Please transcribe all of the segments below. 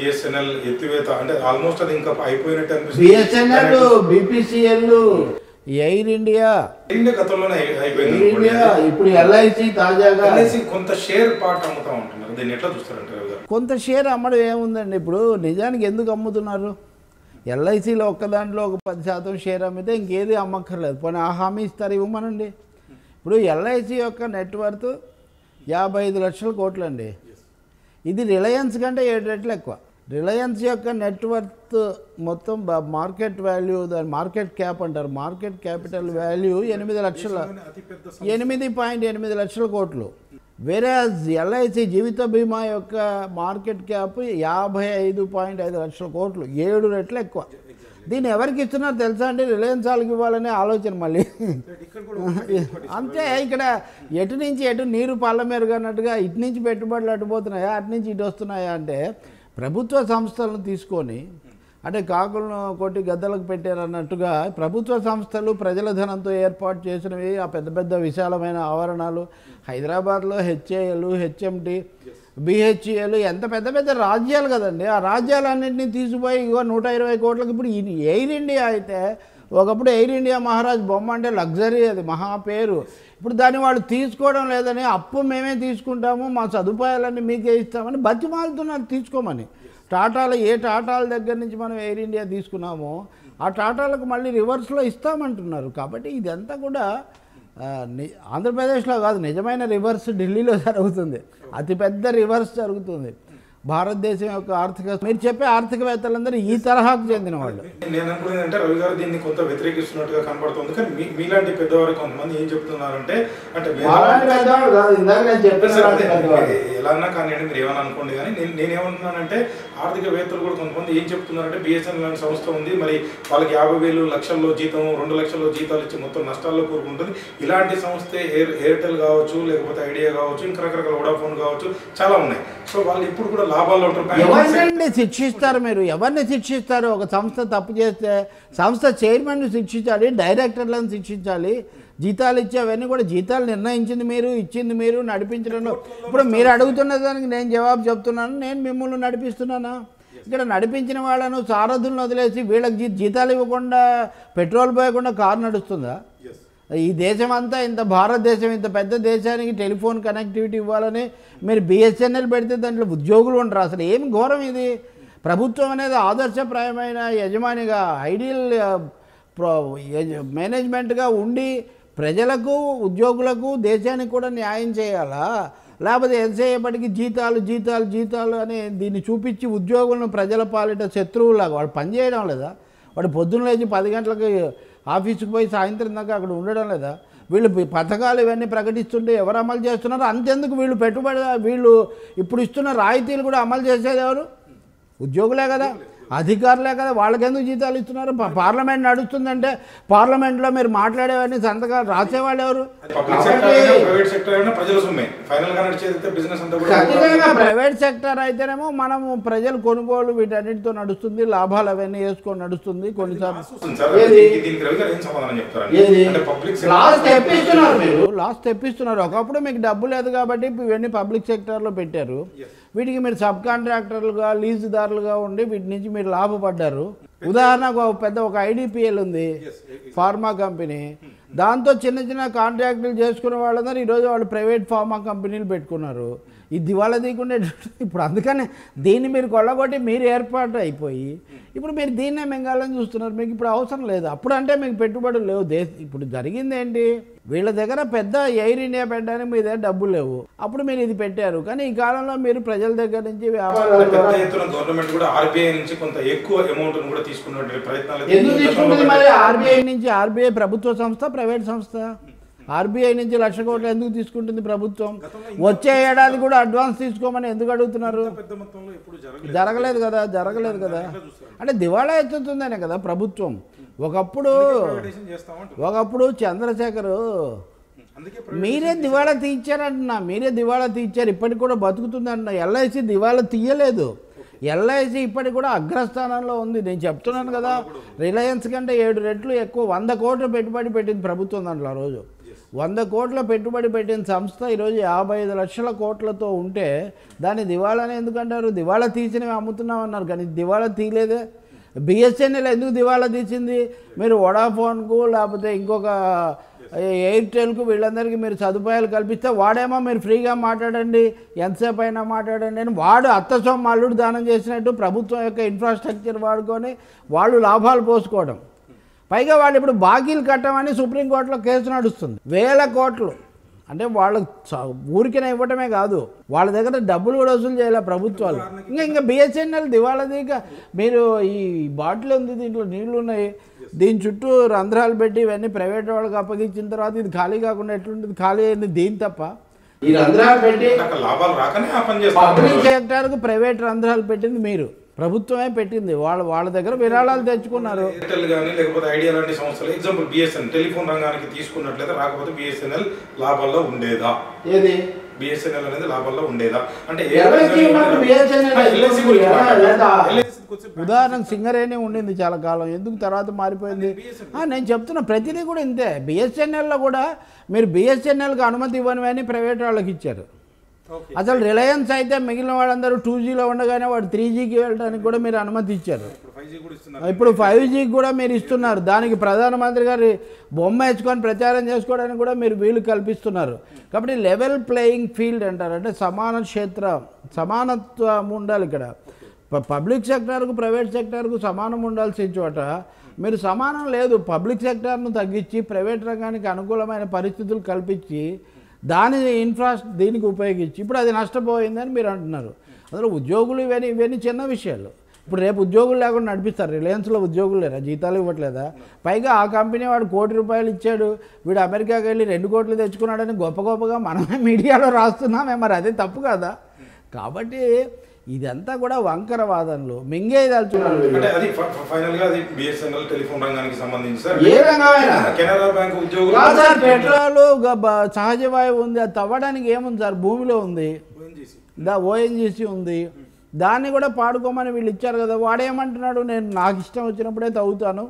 BSNL ఎత్తివేత అంటే almost అది ఇంకా అయిపోయినట్టు BSNL BPCL Air India India గతంలోనే అయి- అయిపోయింది ఎయిర్ ఇండియా ఇప్పుడు ఎల్ఐసి తాజాగా అనేసి కొంత షేర్ పార్ట్ అమ్ముతా ఉంటున్నారు దీన్ని ఎట్లా చూస్తారంటే రవి గారు కొంత షేర్ అమ్మడం ఏముందండి ఇప్పుడు నిజానికి ఎందుకు అమ్ముతున్నారు ఎల్ఐసిలో ఒక్క దాంట్లో ఒక పది శాతం షేర్ అమ్మితే ఇంకేది అమ్మక్కర్లేదు పోనీ ఆ హామీ ఇస్తారు ఇవ్వమనండి ఇప్పుడు ఎల్ఐసి యొక్క నెట్వర్త్ యాభై ఐదు లక్షల కోట్లండి ఇది రిలయన్స్ కంటే ఏడు రెట్లు ఎక్కువ రిలయన్స్ యొక్క నెట్వర్త్ మొత్తం బ- మార్కెట్ వాల్యూ దాని మార్కెట్ క్యాప్ అంటారు మార్కెట్ క్యాపిటల్ వాల్యూ ఎనిమిది లక్షల అతిపెద్ద ఎనిమిది పాయింట్ ఎనిమిది లక్షల కోట్లు వేరే ఎల్ఐసి జీవిత బీమా యొక్క మార్కెట్ క్యాప్ యాభై ఐదు పాయింట్ ఐదు లక్షల కోట్లు ఏడు రెట్లు ఎక్కువ దీన్ని ఎవరికి ఇస్తున్నారు తెలుసా అండి రిలయన్స్ వాళ్ళకి ఇవ్వాలనే ఆలోచన మళ్ళీ ఇక్కడ కూడా అంతే ఇక్కడ ఎటు నుంచి ఎటు నీరు పళ్ళ మెరుగు అన్నట్టుగా ఇటు నుంచి పెట్టుబడులు అటు పోతున్నాయా అటు నుంచి ఇటు వస్తున్నాయా అంటే ప్రభుత్వ సంస్థలను తీసుకొని అంటే కాకులను కొట్టి గద్దలకు పెట్టారు అన్నట్టుగా ప్రభుత్వ సంస్థలు ప్రజల ధనంతో ఏర్పాటు చేసినవి ఆ పెద్ద పెద్ద విశాలమైన ఆవరణాలు హైదరాబాద్లో హెచ్ఏఎల్ హెచ్ఎంటి బిహెచ్ఏలు ఎంత పెద్ద పెద్ద రాజ్యాలు కదండి ఆ రాజ్యాలన్నింటినీ తీసిపోయి ఇగో నూట ఇరవై కోట్లకి ఇప్పుడు ఈ ఎయిర్ ఇండియా అయితే ఒకప్పుడు ఎయిర్ ఇండియా మహారాజ్ బొమ్మ అంటే లగ్జరీ అది మహా పేరు ఇప్పుడు దాన్ని వాళ్ళు తీసుకోవడం లేదని అప్పు మేమే తీసుకుంటాము మా సదుపాయాలన్నీ మీకే ఇస్తామని బతిమాలుతున్నారు తీసుకోమని టాటాలు ఏ టాటాల దగ్గర నుంచి మనం ఎయిర్ ఇండియా తీసుకున్నామో ఆ టాటాలకు మళ్ళీ రివర్స్లో ఇస్తామంటున్నారు కాబట్టి ఇదంతా కూడా ఆ, ని- ఆంధ్రప్రదేశ్లో కాదు నిజమైన రివర్స్ ఢిల్లీలో జరుగుతుంది అతిపెద్ద రివర్స్ జరుగుతుంది భారతదేశం యొక్క ఆర్థిక మీరు చెప్పే ఆర్థికవేత్తలందరూ ఈ తరహాకు చెందిన వాళ్ళు నేను అనుకునేది అంటే రవి గారు దీన్ని కొంత వ్యతిరేకిస్తున్నట్టుగా కనబడుతుంది కానీ మీ మీలాంటి పెద్దవారు కొంతమంది ఏం చెప్తున్నారంటే అంటే మాలాంటి పెద్దవాళ్ళు కాదు, ఇందాక నేను చెప్పిన సరే, లాంటి అదే, పెద్దవాళ్ళు. ఎలా అన్నా కానీ మీరు ఏమని అనుకోండి కానీ నేను నేనేమంటున్నానంటే ఆర్థికవేత్తలు కూడా కొంతమంది ఏం చెప్తున్నారంటే బిఎస్ఎన్ఎల్ అనే సంస్థ ఉంది మరి వాళ్ళకి యాభై వేలు లక్షల్లో జీతం రెండు లక్షల్లో జీతాలు ఇచ్చి మొత్తం నష్టాల్లో కూరుకుంటుంది ఇలాంటి సంస్థ ఎయిర్ ఎయిర్టెల్ కావచ్చు లేకపోతే ఐడియా కావచ్చు ఇంకా రకరకాల వడాఫోన్ కావచ్చు చాలా ఉన్నాయి సో వాళ్ళు ఇప్పుడు కూడా లాభాల్లో ఉంటారు బ్యాంక్ ఎవరినండి శిక్షిస్తారు మీరు ఎవరిని శిక్షిస్తారు ఒక సంస్థ తప్పు చేస్తే సంస్థ చైర్మన్ శిక్షించాలి డైరెక్టర్లను శిక్షించాలి జీతాలు ఇచ్చి అవన్నీ కూడా జీతాలు నిర్ణయించింది మీరు ఇచ్చింది మీరు నడిపించడంలో ఇప్పుడు మీరు అడుగుతున్న దానికి నేను జవాబు చెప్తున్నాను నేను మిమ్మల్ని నడిపిస్తున్నానా ఇక్కడ నడిపించిన వాళ్ళను సారథులను వదిలేసి వీళ్ళకి జీ- జీతాలు ఇవ్వకుండా పెట్రోల్ పోయకుండా కారు నడుస్తుందా ఈ దేశం అంతా ఇంత భారతదేశం ఇంత పెద్ద దేశానికి టెలిఫోన్ కనెక్టివిటీ ఇవ్వాలని మీరు బిఎస్ఎన్ఎల్ పెడితే దాంట్లో ఉద్యోగులు ఉండరు అసలు ఏం ఘోరం ఇది ప్రభుత్వం అనేది ఆదర్శప్రాయమైన యజమానిగా ఐడియల్ ఆ, ప్రో- యజ- మేనేజ్మెంట్గా ఉండి ప్రజలకు ఉద్యోగులకు దేశానికి కూడా న్యాయం చేయాలా లేకపోతే ఎంతసేపటికి జీతాలు జీతాలు జీతాలు అని దీన్ని చూపించి ఉద్యోగులను ప్రజల పాలిట శత్రువులాగా వాడు పనిచేయడం లేదా వాడు పొద్దున్న లేచి పది గంటలకు ఆఫీసుకు పోయి సాయంత్రం దాకా అక్కడ ఉండడం లేదా వీళ్ళు ప- పథకాలు ఇవన్నీ ప్రకటిస్తుంటే ఎవరు అమలు చేస్తున్నారు అంతెందుకు వీళ్ళు పెట్టుబడి వీళ్ళు ఇప్పుడు ఇస్తున్న రాయితీలు కూడా అమలు చేసేది ఎవరు ఉద్యోగులే కదా అధికారులే కదా వాళ్ళకెందుకు జీతాలు ఇస్తున్నారు పా- పార్లమెంట్ నడుస్తుందంటే పార్లమెంట్లో మీరు మాట్లాడేవన్నీ సంతకాలు రాసేవాళ్ళు ఎవరు పబ్లిక్ సెక్టర్ అయినా ప్రైవేట్ సెక్టర్ అయినా ప్రజల సొమ్మే ఫైనల్ గా నడిచేది బిజినెస్ అంతా ఖచ్చితంగా కూడా ప్రైవేట్ సెక్టర్ అయితేనేమో మనము ప్రజలు కొనుగోలు వీటన్నిటితో నడుస్తుంది లాభాలు అవన్నీ వేసుకొని నడుస్తుంది కొన్నిసార్లు వస్తుంది సార్ ఏది? దీనికి- దీనికి రవి గారు ఏం సమాధానం చెప్తారండి ఏది? అంటే పబ్లిక్ లాస్ తెప్పిస్తున్నారు మీరు లాస్ తెప్పిస్తున్నారు ఒకప్పుడు మీకు డబ్బు లేదు కాబట్టి ఇప్పుడు ఇవన్నీ పబ్లిక్ సెక్టర్లో పెట్టారు వీటికి మీరు సబ్ కాంట్రాక్టర్లుగా లీజుదారులుగా ఉండి వీటి నుంచి మీరు లాభపడ్డారు ఉదాహరణకు ఒక పెద్ద ఒక ఐడిపిఎల్ ఉంది ఫార్మా కంపెనీ దాంతో చిన్న చిన్న కాంట్రాక్టులు చేసుకునే వాళ్ళందరూ ఈరోజు వాళ్ళు ప్రైవేట్ ఫార్మా కంపెనీలు పెట్టుకున్నారు ఇది దివాళా తీయకుండా ఇప్పుడు అందుకనే దీన్ని మీరు కొల్లగొట్టి మీరు ఏర్పాటు అయిపోయి ఇప్పుడు మీరు దీన్నే మింగాలని చూస్తున్నారు మీకు ఇప్పుడు అవసరం లేదు అప్పుడు అంటే మీకు పెట్టుబడులు లేవు దేశ ఇప్పుడు జరిగింది ఏంటి వీళ్ళ దగ్గర పెద్ద ఎయిర్ ఇండియా పెట్టడానికి మీ దగ్గర డబ్బులు లేవు అప్పుడు మీరు ఇది పెట్టారు కానీ ఈ కాలంలో మీరు ప్రజల దగ్గర నుంచి వ్యాపారాల పెద్ద ద్వారా ఎత్తున గవర్నమెంట్ కూడా ఆర్బీఐ నుంచి కొంత ఎక్కువ అమౌంట్ కూడా తీసుకున్నటువంటి ప్రయత్నాలు ఎందుకు తీసుకుంటుంది మరి ఆర్బీఐ నుంచి ఆర్బీఐ ప్రభుత్వ సంస్థ ప్రైవేట్ సంస్థ ఆర్బీఐ నుంచి లక్ష కోట్లు ఎందుకు తీసుకుంటుంది ప్రభుత్వం వచ్చే ఏడాది కూడా అడ్వాన్స్ తీసుకోమని ఎందుకు అడుగుతున్నారు పెద్ద మొత్తంలో ఎప్పుడు జరగలేదు జరగలేదు కదా జరగలేదు కదా అంటే దివాళా ఎత్తుతుందనే కదా ప్రభుత్వం ఒకప్పుడు ప్రైవేటైజేషన్ చేస్తామంటారు ఒకప్పుడు చంద్రశేఖరు అందుకే మీరే దివాళా తీయించారంటున్నా మీరే దివాళా తీయించారు ఇప్పటికి కూడా బతుకుతుంది అంటున్నా ఎల్ఐసి దివాళా తీయలేదు ఎల్ఐసి ఇప్పటికి కూడా అగ్రస్థానంలో ఉంది నేను చెప్తున్నాను కదా రిలయన్స్ కంటే ఏడు రెట్లు ఎక్కువ వంద కోట్లు పెట్టుబడి పెట్టింది ప్రభుత్వం దాంట్లో ఆ రోజు వంద కోట్ల పెట్టుబడి పెట్టిన సంస్థ ఈరోజు యాభై ఐదు లక్షల కోట్లతో ఉంటే దాన్ని దివాళాని ఎందుకంటారు దివాళా తీసినవి అమ్ముతున్నాం అన్నారు కానీ దివాళా తీయలేదే బిఎస్ఎన్ఎల్ ఎందుకు దివాళా తీసింది మీరు వడాఫోన్కు లేకపోతే ఇంకొక ఎయిర్టెల్కు వీళ్ళందరికీ మీరు సదుపాయాలు కల్పిస్తే వాడేమో మీరు ఫ్రీగా మాట్లాడండి ఎంతసేపు అయినా మాట్లాడండి అని వాడు అత్తసొమ్మ అల్లుడు దానం చేసినట్టు ప్రభుత్వం యొక్క ఇన్ఫ్రాస్ట్రక్చర్ వాడుకొని వాళ్ళు లాభాలు పోసుకోవడం పైగా వాళ్ళు ఇప్పుడు బాకీలు కట్టమని సుప్రీంకోర్టులో కేసు నడుస్తుంది వేల కోట్లు అంటే వాళ్ళకి చ- ఊరికనే ఇవ్వటమే కాదు వాళ్ళ దగ్గర డబ్బులు కూడా వసూలు చేయాలి ప్రభుత్వాలు ఇంకా ఇంకా బిఎస్ఎన్ఎల్ దివాళది ఇక మీరు ఈ బాటిల్ ఉంది దీంట్లో నీళ్లు ఉన్నాయి దీని చుట్టూ రంధ్రాలు పెట్టి ఇవన్నీ ప్రైవేట్ వాళ్ళకి అప్పగించిన తర్వాత ఇది ఖాళీ కాకుండా ఎట్లుంటుంది ఖాళీ అయింది దీని తప్ప ఈ రంధ్రాలు పెట్టి అక్కడ లాభాలు రాకనే ఆ పని చేస్తారు పబ్లిక్ సెక్టార్కు ప్రైవేట్ రంధ్రాలు పెట్టింది మీరు ప్రభుత్వమే పెట్టింది వాళ్ళ వాళ్ళ దగ్గర విరాళాలు తెచ్చుకున్నారు ఎయిర్టెల్ కానీ లేకపోతే ఐడియా లాంటి సంస్థలు ఎగ్జాంపుల్ బిఎస్ఎన్ టెలిఫోన్ రంగానికి తీసుకున్నట్లయితే రాకపోతే బిఎస్ఎన్ఎల్ లాభాల్లో ఉండేదా ఏది బిఎస్ఎన్ఎల్ అనేది లాభాల్లో ఉండేదా అంటే LIC ఉన్నప్పుడు BSNL LIC గురించి ఎలా? మాట్లాడాలి. లేదా? LIC గురించి ఉదాహరణకు సింగరేణి ఉండింది చాలా కాలం ఎందుకు తర్వాత మారిపోయింది ఆ, నేను చెప్తున్నా ప్రతిదీ కూడా ఇంతే బిఎస్ఎన్ఎల్లో కూడా మీరు బిఎస్ఎన్ఎల్కి అనుమతి ఇవ్వని అని ప్రైవేట్ వాళ్ళకి ఇచ్చారు ఓకే. అసలు రిలయన్స్ అయితే మిగిలిన వాళ్ళందరూ టూ జీలో ఉండగానే వాడు త్రీ జీకి వెళ్ళడానికి కూడా మీరు అనుమతి ఇచ్చారు ఇప్పుడు ఫైవ్ జీ కూడా ఇస్తున్నారు ఇప్పుడు ఫైవ్ జీకి కూడా మీరు ఇస్తున్నారు దానికి ప్రధానమంత్రి గారి బొమ్మ వేసుకొని ప్రచారం చేసుకోవడానికి కూడా మీరు వీలు కల్పిస్తున్నారు కాబట్టి లెవెల్ ప్లేయింగ్ ఫీల్డ్ అంటారు అంటే సమాన క్షేత్ర సమానత్వం ఉండాలి ఇక్కడ ప- పబ్లిక్ సెక్టార్కు ప్రైవేట్ సెక్టార్కు సమానం ఉండాల్సిన చోట మీరు సమానం లేదు పబ్లిక్ సెక్టార్ను తగ్గించి ప్రైవేట్ రంగానికి అనుకూలమైన పరిస్థితులు కల్పించి దాని ఇన్ఫ్రా దీనికి ఉపయోగించి ఇప్పుడు అది నష్టపోయిందని మీరు అంటున్నారు అందులో ఉద్యోగులు ఇవన్నీ ఇవన్నీ చిన్న విషయాలు ఇప్పుడు రేపు ఉద్యోగులు లేకుండా నడిపిస్తారు రిలయన్స్లో ఉద్యోగులు లేరా జీతాలు ఇవ్వట్లేదా పైగా ఆ కంపెనీ వాడు కోటి రూపాయలు ఇచ్చాడు వీడు అమెరికాకి వెళ్ళి రెండు కోట్లు తెచ్చుకున్నాడని గొప్ప గొప్పగా మనమే మీడియాలో రాస్తున్నామే మరి అదే తప్పు కదా కాబట్టి ఇదంతా కూడా వంకర వాదనలు మింగేయదలుచున్నారు వీళ్ళు. అంటే అది ఫైనల్ గా అది బిఎస్ఎన్ఎల్ టెలిఫోన్ రంగానికి సంబంధించి సార్ ఏ రంగమైనా కెనరా బ్యాంక్ ఉద్యోగులు కాదు సార్ పెట్రోల్ గ- బ- సహజ వాయువు ఉంది అది తవ్వడానికి ఏముంది సార్ భూమిలో ఉంది ONGC. దా ఓఎన్జీసీ ఉంది దాన్ని కూడా పాడుకోమని వీళ్ళు ఇచ్చారు కదా వాడేమంటున్నాడు నేను నాకు ఇష్టం వచ్చినప్పుడే తవ్వుతాను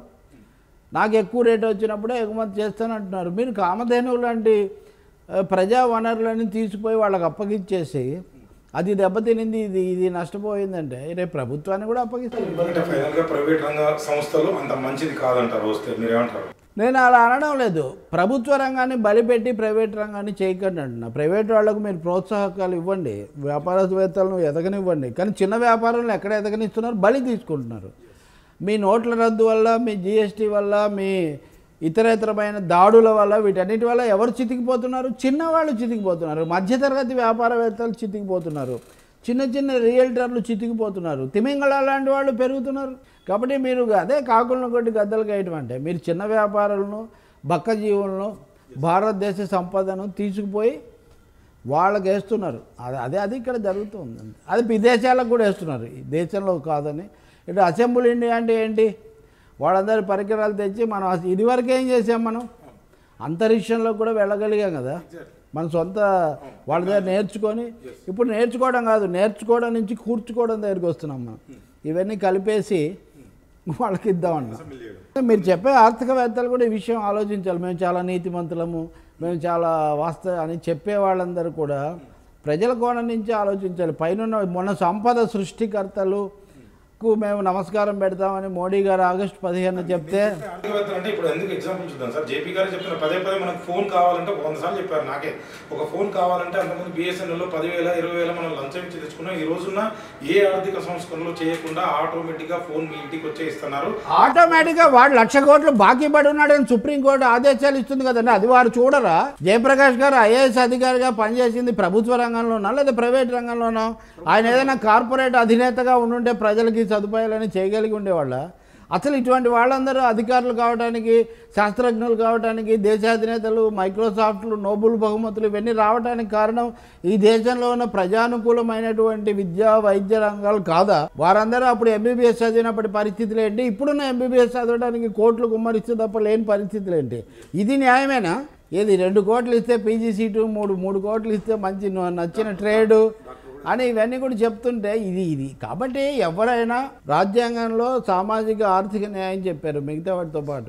నాకు ఎక్కువ రేట్ వచ్చినప్పుడే ఎగుమతి చేస్తాను అంటున్నారు మీరు కామధేనువు లాంటి ఆ, ప్రజా వనరులని తీసిపోయి వాళ్ళకి అప్పగిచ్చేసి అది దెబ్బతినింది ఇది ఇది నష్టపోయిందంటే రేపు ప్రభుత్వాన్ని కూడా అప్పగిస్తారు అంటే ఫైనల్ గా ప్రైవేట్ రంగ సంస్థలు అంత మంచిది కాదంటారు వస్తే మీరేమంటారు నేను అలా అనడం లేదు ప్రభుత్వ రంగాన్ని బలిపెట్టి ప్రైవేట్ రంగాన్ని చేయకండి అంటున్నా ప్రైవేట్ వాళ్ళకు మీరు ప్రోత్సాహకాలు ఇవ్వండి వ్యాపారవేత్తలను ఎదగనివ్వండి కానీ చిన్న వ్యాపారంలో ఎక్కడ ఎదగనిస్తున్నారు బలి తీసుకుంటున్నారు మీ నోట్ల రద్దు వల్ల మీ జిఎస్టీ వల్ల మీ ఇతరేతరమైన దాడుల వల్ల వీటన్నిటి వల్ల ఎవరు చితికిపోతున్నారు చిన్నవాళ్ళు చితికిపోతున్నారు మధ్యతరగతి వ్యాపారవేత్తలు చితికిపోతున్నారు చిన్న చిన్న రియల్టర్లు చితికిపోతున్నారు తిమింగళ లాంటి వాళ్ళు పెరుగుతున్నారు కాబట్టి మీరు అదే కాకులను కొట్టి గద్దలు వేయటం అంటే మీరు చిన్న వ్యాపారులను బక్క జీవులను భారతదేశ సంపదను తీసుకుపోయి వాళ్ళకి వేస్తున్నారు అది అదే అది ఇక్కడ జరుగుతుంది అంతే. అది విదేశాలకు కూడా వేస్తున్నారు ఈ దేశంలో కాదని ఇటు అసెంబ్లీ ఇండియా అంటే ఏంటి వాళ్ళందరి పరికరాలు తెచ్చి మనం అసలు ఇదివరకు ఏం చేసాం మనం అంతరిక్షంలో కూడా వెళ్ళగలిగాం కదా మన సొంత వాళ్ళ దగ్గర నేర్చుకొని ఇప్పుడు నేర్చుకోవడం కాదు నేర్చుకోవడం నుంచి కూర్చుకోవడం దగ్గరికి వస్తున్నాం మనం ఇవన్నీ కలిపేసి వాళ్ళకి ఇద్దామన్నా మీరు చెప్పే ఆర్థికవేత్తలు కూడా ఈ విషయం ఆలోచించాలి మేము చాలా నీతిమంతులము మేము చాలా వాస్తవ అని చెప్పే వాళ్ళందరూ కూడా ప్రజల కోణం నుంచి ఆలోచించాలి పైన మొన్న సంపద సృష్టికర్తలు కు మేము నమస్కారం పెడతామని మోడీ గారు ఆగస్టు పదిహేను చెప్తే ఆర్థికవేత్తలు అంటే ఇప్పుడు ఎందుకు ఎగ్జాంపుల్ చూద్దాం సార్ జేపీ గారు చెప్పిన పదే పదే మనకు ఫోన్ కావాలంటే ఒక వంద సార్లు చెప్పారు నాకే ఒక ఫోన్ కావాలంటే అంతకుముందు బిఎస్ఎన్ఎల్లో పదివేల ఇరవై వేల మనం లంచం ఇచ్చి తెచ్చుకున్నాం ఈ రోజున ఏ ఆర్థిక సంస్కరణలు చేయకుండా ఆటోమేటిక్గా ఫోన్ మీ ఇంటికి వచ్చే ఇస్తున్నారు ఆటోమేటిక్గా వాడు లక్ష కోట్లు బాకీ పడి ఉన్నాడని సుప్రీంకోర్టు ఆదేశాలు ఇస్తుంది కదండి అది వారు చూడరా జయప్రకాష్ గారు ఐఏఎస్ అధికారిగా పనిచేసింది ప్రభుత్వ రంగంలోనా లేదా ప్రైవేట్ రంగంలోనా ఆయన ఏదైనా కార్పొరేట్ అధినేతగా ఉండుంటే ప్రజలకి సదుపాయాలని చేయగలిగి ఉండేవాళ్ళ అసలు ఇటువంటి వాళ్ళందరూ అధికారులు కావడానికి శాస్త్రజ్ఞులు కావడానికి దేశాధినేతలు మైక్రోసాఫ్ట్లు నోబుల్ బహుమతులు ఇవన్నీ రావడానికి కారణం ఈ దేశంలో ఉన్న ప్రజానుకూలమైనటువంటి విద్యా వైద్య రంగాలు కాదా వారందరూ అప్పుడు ఎంబీబీఎస్ చదివినప్పటి పరిస్థితులు ఏంటి ఇప్పుడున్న ఎంబీబీఎస్ చదవడానికి కోట్లు కుమ్మరిస్తే తప్ప లేని పరిస్థితులు ఏంటి ఇది న్యాయమేనా ఏది రెండు కోట్లు ఇస్తే పీజీ సీటు మూడు మూడు కోట్లు ఇస్తే మంచి న- నచ్చిన ట్రేడు అని ఇవన్నీ కూడా చెప్తుంటే ఇది ఇది కాబట్టి ఎవరైనా రాజ్యాంగంలో సామాజిక ఆర్థిక న్యాయం చెప్పారు మిగతా వాటితో పాటు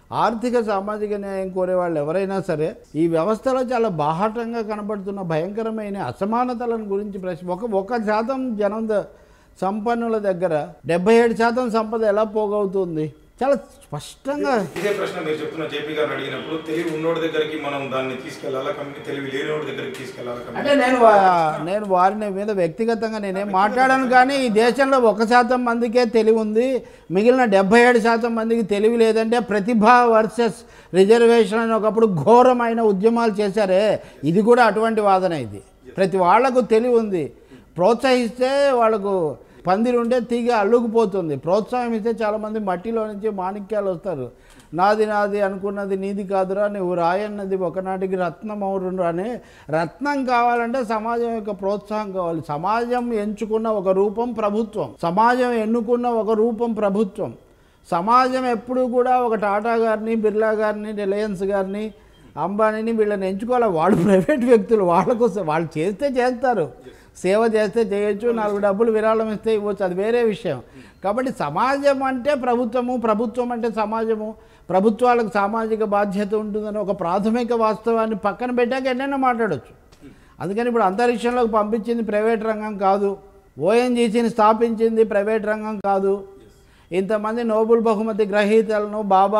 ఆర్థిక సామాజిక న్యాయం కోరే వాళ్ళు ఎవరైనా సరే ఈ వ్యవస్థలో చాలా బాహాటంగా కనబడుతున్న భయంకరమైన అసమానతలను గురించి ప్రశ్న ఒక ఒక శాతం జనం ద- సంపన్నుల దగ్గర డెబ్బై ఏడు శాతం సంపద ఎలా పోగవుతుంది చాలా స్పష్టంగా ఇదే ప్రశ్న మీరు చెప్తున్న జేపీ గారిని అడిగినప్పుడు తెలివి ఉన్నోడి దగ్గరికి మనం దాన్ని తీసుకెళ్లాలా కంపెనీ తెలివి లేనివాడి దగ్గరికి తీసుకెళ్లాలా అంటే కంపెనీ నేను వా- నేను వారిని మీద వ్యక్తిగతంగా నేనేం మాట్లాడాను కానీ ఈ దేశంలో ఒక శాతం మందికే తెలివి ఉంది మిగిలిన డెబ్బై ఏడు శాతం మందికి తెలివి లేదంటే ప్రతిభ వర్సెస్ రిజర్వేషన్ అని ఒకప్పుడు ఘోరమైన ఉద్యమాలు చేశారే ఇది కూడా అటువంటి వాదన ఇది ప్రతి వాళ్లకు తెలివి ఉంది ప్రోత్సహిస్తే వాళ్ళకు పందిరి ఉంటే తీగ అల్లుకుపోతుంది ప్రోత్సాహం ఇస్తే చాలామంది మట్టిలో నుంచి మాణిక్యాలు వస్తారు నాది నాది అనుకున్నది నీది కాదురా నువ్వు రాయన్నది ఒకనాటికి రత్నం అవును అని రత్నం కావాలంటే సమాజం యొక్క ప్రోత్సాహం కావాలి సమాజం ఎంచుకున్న ఒక రూపం ప్రభుత్వం సమాజం ఎన్నుకున్న ఒక రూపం ప్రభుత్వం సమాజం ఎప్పుడు కూడా ఒక టాటా గారిని బిర్లా గారిని రిలయన్స్ గారిని అంబానీని వీళ్ళని ఎంచుకోవాలి వాళ్ళు ప్రైవేట్ వ్యక్తులు వాళ్ళ కోసం వాళ్ళు చేస్తే చేస్తారు సేవ చేస్తే చేయొచ్చు నాలుగు డబ్బులు విరాళం ఇస్తే ఇవ్వచ్చు అది వేరే విషయం కాబట్టి సమాజం అంటే ప్రభుత్వము ప్రభుత్వం అంటే సమాజము ప్రభుత్వాలకు సామాజిక బాధ్యత ఉంటుందని ఒక ప్రాథమిక వాస్తవాన్ని పక్కన పెట్టాక ఎన్నైనా మాట్లాడొచ్చు అందుకని ఇప్పుడు అంతరిక్షంలోకి పంపించింది ప్రైవేట్ రంగం కాదు ఓఎన్జీసీని స్థాపించింది ప్రైవేట్ రంగం కాదు ఇంతమంది నోబెల్ బహుమతి గ్రహీతలను బాబా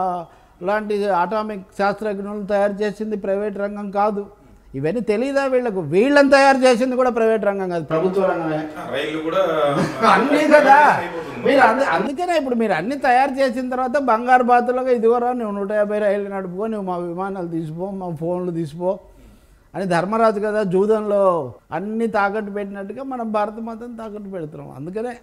లాంటి అటామిక్ శాస్త్రజ్ఞులను తయారు చేసింది ప్రైవేట్ రంగం కాదు ఇవన్నీ తెలియదా వీళ్ళకు వీళ్ళని తయారు చేసింది కూడా ప్రైవేట్ రంగం కాదు ప్రభుత్వ రంగమే రైళ్లు కూడా అన్నీ కదా అయిపోతుంది. మీరు అందు అందుకనే ఇప్పుడు మీరు అన్ని తయారు చేసిన తర్వాత బంగారు బాతులుగా ఇదిగోరా నువ్వు నూట యాభై రైళ్ళు నడుపుకో నువ్వు మా విమానాలు తీసిపో మా ఫోన్లు తీసిపో అని ధర్మరాజు కదా జూదంలో అన్ని తాకట్టు పెట్టినట్టుగా మనం భారత మాతను తాకట్టు పెడుతున్నాం అందుకనే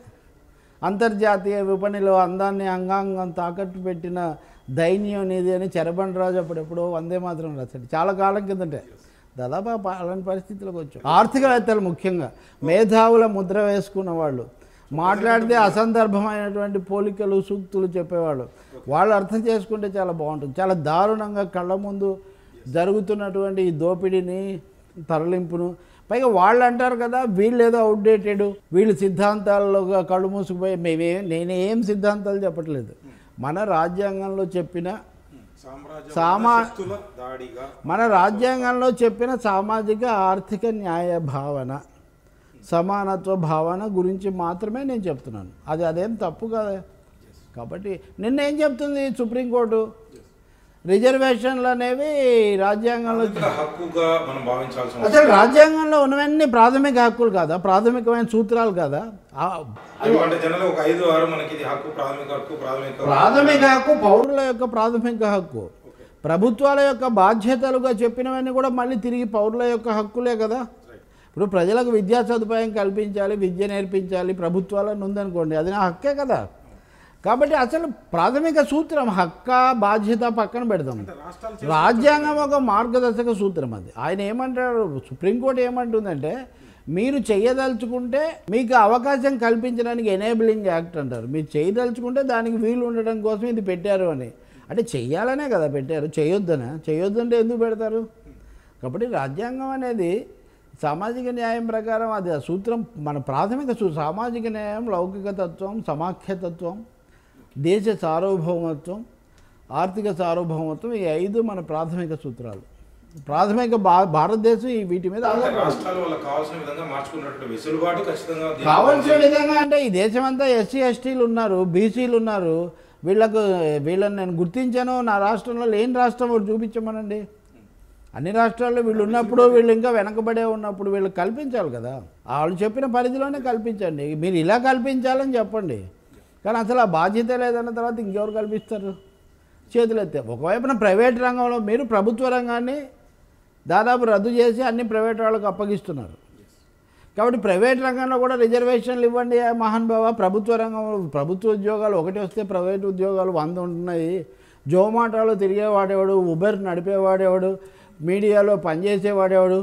అంతర్జాతీయ విపణిలో అందాన్ని అంగాంగం తాకట్టు పెట్టిన దైన్యం నీది అని చెరబండి రాజు అప్పుడెప్పుడో వందే మాత్రం రాశాడు చాలా కాలం కిందటే దాదాపు ఆ ప- అలాంటి పరిస్థితులకు వచ్చాం ఆర్థికవేత్తలు ముఖ్యంగా మేధావుల ముద్ర వేసుకున్న వాళ్ళు మాట్లాడితే అసందర్భమైనటువంటి పోలికలు సూక్తులు చెప్పేవాళ్ళు వాళ్ళు అర్థం చేసుకుంటే చాలా బాగుంటుంది చాలా దారుణంగా కళ్ళ ముందు జరుగుతున్నటువంటి ఈ దోపిడీని తరలింపును పైగా వాళ్ళు అంటారు కదా వీళ్ళు ఏదో అవుట్డేటెడ్ వీళ్ళు సిద్ధాంతాల్లో కళ్ళు మూసుకుపోయి మేమే నేనేం సిద్ధాంతాలు చెప్పట్లేదు మన రాజ్యాంగంలో చెప్పిన సామ్రాజ్య సామా- శక్తుల దాడిగా మన రాజ్యాంగంలో చెప్పిన సామాజిక ఆర్థిక న్యాయ భావన సమానత్వ భావన గురించి మాత్రమే నేను చెప్తున్నాను అది అదేం తప్పు కదా కాబట్టి నిన్న ఏం చెప్తుంది సుప్రీంకోర్టు రిజర్వేషన్లు అనేవి రాజ్యాంగంలో అందుకే హక్కుగా మనం భావించాల్సిన అసలు రాజ్యాంగంలో ఉన్నవన్నీ ప్రాథమిక హక్కులు కాదా ప్రాథమికమైన సూత్రాలు కాదా ఆ- అవి అంటే జనరల్ ఒక ఐదు ఆరు మనకి ఇది హక్కు ప్రాథమిక హక్కు ప్రాథమిక ప్రాథమిక హక్కు పౌరుల యొక్క ప్రాథమిక హక్కు ప్రభుత్వాల యొక్క బాధ్యతలుగా చెప్పినవన్నీ కూడా మళ్ళీ తిరిగి పౌరుల యొక్క హక్కులే కదా ఇప్పుడు ప్రజలకు విద్యా సదుపాయం కల్పించాలి విద్య నేర్పించాలి ప్రభుత్వాలను ఉందనుకోండి అది నా హక్కే కదా కాబట్టి అసలు ప్రాథమిక సూత్రం హక్క బాధ్యత పక్కన పెడదాం రాష్ట్రాలు రాజ్యాంగం ఒక మార్గదర్శక సూత్రం అది ఆయన ఏమంటారు సుప్రీంకోర్టు ఏమంటుందంటే మీరు చేయదలుచుకుంటే మీకు అవకాశం కల్పించడానికి ఎనేబిలింగ్ యాక్ట్ అంటారు మీరు చేయదలుచుకుంటే దానికి వీలు ఉండడం కోసం ఇది పెట్టారు అని అంటే చెయ్యాలనే కదా పెట్టారు చేయొద్దనా చేయొద్దంటే ఎందుకు పెడతారు కాబట్టి రాజ్యాంగం అనేది సామాజిక న్యాయం ప్రకారం అది ఆ సూత్రం మన ప్రాథమిక సూ సామాజిక న్యాయం లౌకిక తత్వం సమాఖ్యతత్వం దేశ సార్వభౌమత్వం ఆర్థిక సార్వభౌమత్వం ఈ ఐదు మన ప్రాథమిక సూత్రాలు ప్రాథమిక భా భారతదేశం ఈ వీటి మీద అంటే ఆధారపడి రాష్ట్రాలు వాళ్ళకి కావాల్సిన విధంగా మార్చుకున్నట్టు వెసులుబాటు ఖచ్చితంగా దీనికి కావాల్సిన ఉంది. విధంగా అంటే ఈ దేశమంతా ఎస్సీ ఎస్టీలు ఉన్నారు బీసీలు ఉన్నారు వీళ్ళకు వీళ్ళని నేను గుర్తించాను నా రాష్ట్రంలో లేని రాష్ట్రం ఒకటి చూపించమనండి అన్ని రాష్ట్రాల్లో వీళ్ళు ఉన్నప్పుడు వీళ్ళు ఇంకా వెనకబడే ఉన్నప్పుడు వీళ్ళు కల్పించాలి కదా వాళ్ళు చెప్పిన పరిధిలోనే కల్పించండి మీరు ఇలా కల్పించాలని చెప్పండి కానీ అసలు ఆ బాధ్యత లేదన్న తర్వాత ఇంకెవరు కల్పిస్తారు చేతులు ఎత్తే ఒకవైపున ప్రైవేట్ రంగంలో మీరు ప్రభుత్వ రంగాన్ని దాదాపు రద్దు చేసి అన్ని ప్రైవేట్ వాళ్ళకు అప్పగిస్తున్నారు కాబట్టి ప్రైవేట్ రంగంలో కూడా రిజర్వేషన్లు ఇవ్వండి ఆ మహానుభావ ప్రభుత్వ రంగంలో ప్రభుత్వ ఉద్యోగాలు ఒకటి వస్తే ప్రైవేట్ ఉద్యోగాలు వంద ఉంటున్నాయి జోమాటోలో తిరిగేవాడేవాడు ఉబర్ నడిపేవాడేవాడు మీడియాలో పనిచేసేవాడేవాడు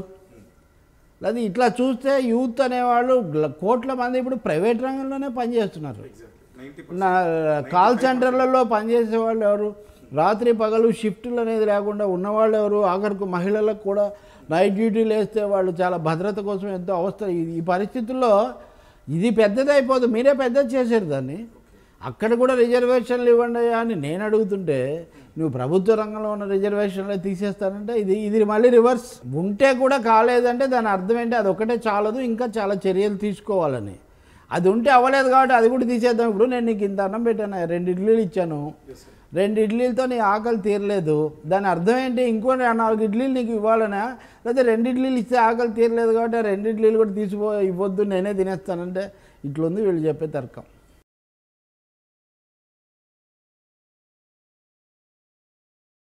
లేదా ఇట్లా చూస్తే యూత్ అనేవాళ్ళు గ్ల- కోట్ల మంది ఇప్పుడు ప్రైవేట్ రంగంలోనే పనిచేస్తున్నారు 90% నా కాల్ సెంటర్లలో పనిచేసే వాళ్ళు ఎవరు రాత్రి పగలు షిఫ్ట్లు అనేది లేకుండా ఉన్నవాళ్ళు ఎవరు ఆఖరికి మహిళలకు కూడా నైట్ డ్యూటీలు వేస్తే వాళ్ళు చాలా భద్రత కోసం ఎంతో అవస్థ ఈ- ఈ పరిస్థితుల్లో ఇది పెద్దది అయిపోదు మీరే పెద్దది చేశారు దాన్ని అక్కడ కూడా రిజర్వేషన్లు ఇవ్వండి అని నేను అడుగుతుంటే నువ్వు ప్రభుత్వ రంగంలో ఉన్న రిజర్వేషన్లు తీసేస్తానంటే ఇది ఇది మళ్ళీ రివర్స్ ఉంటే కూడా కాలేదంటే దాని అర్థం ఏంటి అది ఒకటే చాలదు ఇంకా చాలా చర్యలు తీసుకోవాలని అది ఉంటే అవ్వలేదు కాబట్టి అది కూడా తీసేద్దాం ఇప్పుడు నేను నీకు ఇంత అన్నం పెట్టాను రెండు ఇడ్లీలు ఇచ్చాను రెండు ఇడ్లీలతో నీ ఆకలి తీరలేదు దాని అర్థం ఏంటి ఇంకో నాలుగు ఇడ్లీలు నీకు ఇవ్వాలనా లేకపోతే రెండు ఇడ్లీలు ఇస్తే ఆకలి తీరలేదు కాబట్టి ఆ రెండు ఇడ్లీలు కూడా తీసిపో ఇవ్వద్దు నేనే తినేస్తానంటే ఇట్లుంది వీళ్ళు చెప్పే తర్కం